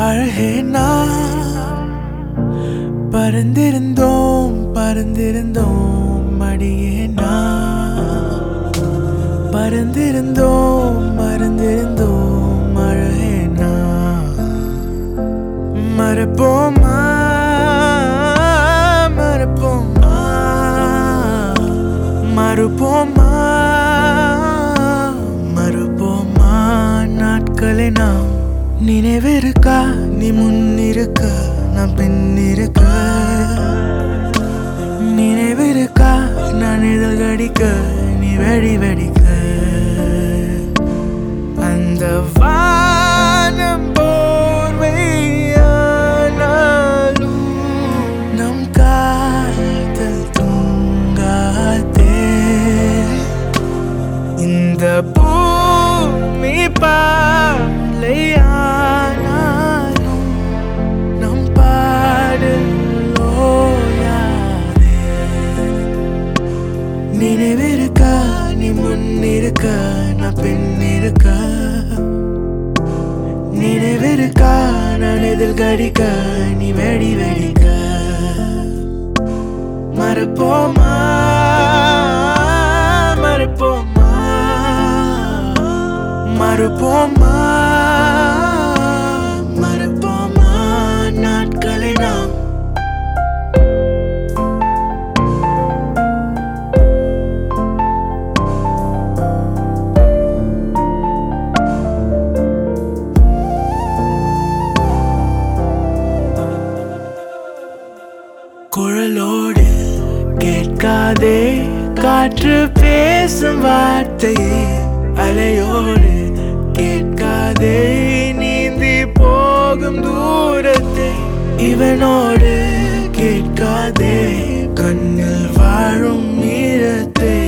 அழகே நான் பறந்திருந்தோம் பறந்திருந்தோம் மடியே நான் பறந்திருந்தோம் மறந்திருந்தோம் அழகே நான் மறப்போமா மறப்போமா மறுப்போமா மறுப்போமா நாட்களை நாம் நினைவிருக்கா நீ முன்னிருக்க நான் பின்னிருக்க நினைவிருக்கா நான் இதழ் கடிக்க நீ வெடி வெடிக்க அந்த வானம் போர்வையானாலும் நம் காதல் தூங்காதே இந்த பூமி பாலையானாலும் நம் பாடல் ஓயாதே நினைவிருக்கா நீ முன்னிருக்க நான் பின்னிருக்க நினைவிருக்கா நான் எதில் கடிக்க நீ வெடி வெடிக்க மறுப்போமா மறுப்போமா மறுப்போமா மறுப்போமா நாட்களை நாம் குழலோடு கேட்காதே காற்று பேசும் வார்த்தையே அலையோடு கேட்காதே நீந்தி போகும் தூரத்தை இவனோடு கேட்காதே கண்ணில் வாழும் ஈரத்தை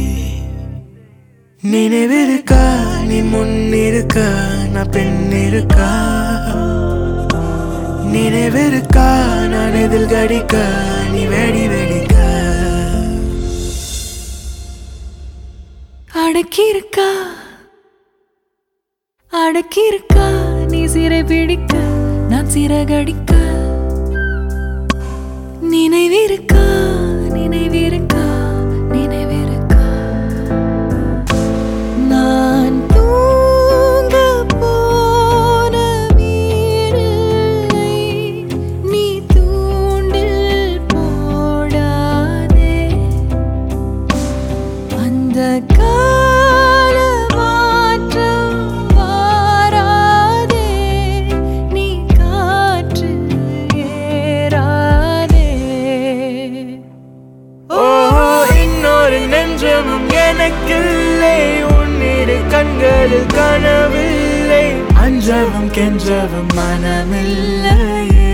நினைவிருக்கா நீ முன்னிருக்க நான் பெண்ணிருக்கா நினைவிருக்கா நான் எதில் கடிக்க நீ வெடி வெடிக்க அடக்கியிருக்கா அடக்கியிருக்கா நீ சிறை பிடிக்க நான் சிறகடிக்க நினைவிருக்கா நினைவிருக்கா நினைவிருக்கா நான் தூங்க போன வீடில்லை நீ தூண்டில் போடாதே அந்த கால மாற்றம் வாராதே நீ காற்று ஏறாதே ஓ இன்னொரு நெஞ்சமும் எனக்கில்லை உன்னிரு கண்களில் கனவில்லை அஞ்சவும் கெஞ்சவும் மனமில்லையே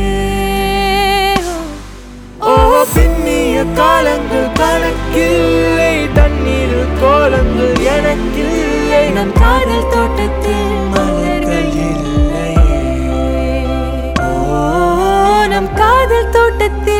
ஓ பின்னிய காலங்கள் கணக்கில்லை தண்ணீர் கோலங்கள் எனக்கில்லை நம் காதல் தோட்டத்தில் மலர்கள் இல்லையே ஓ நம் காதல் தோட்டத்தில்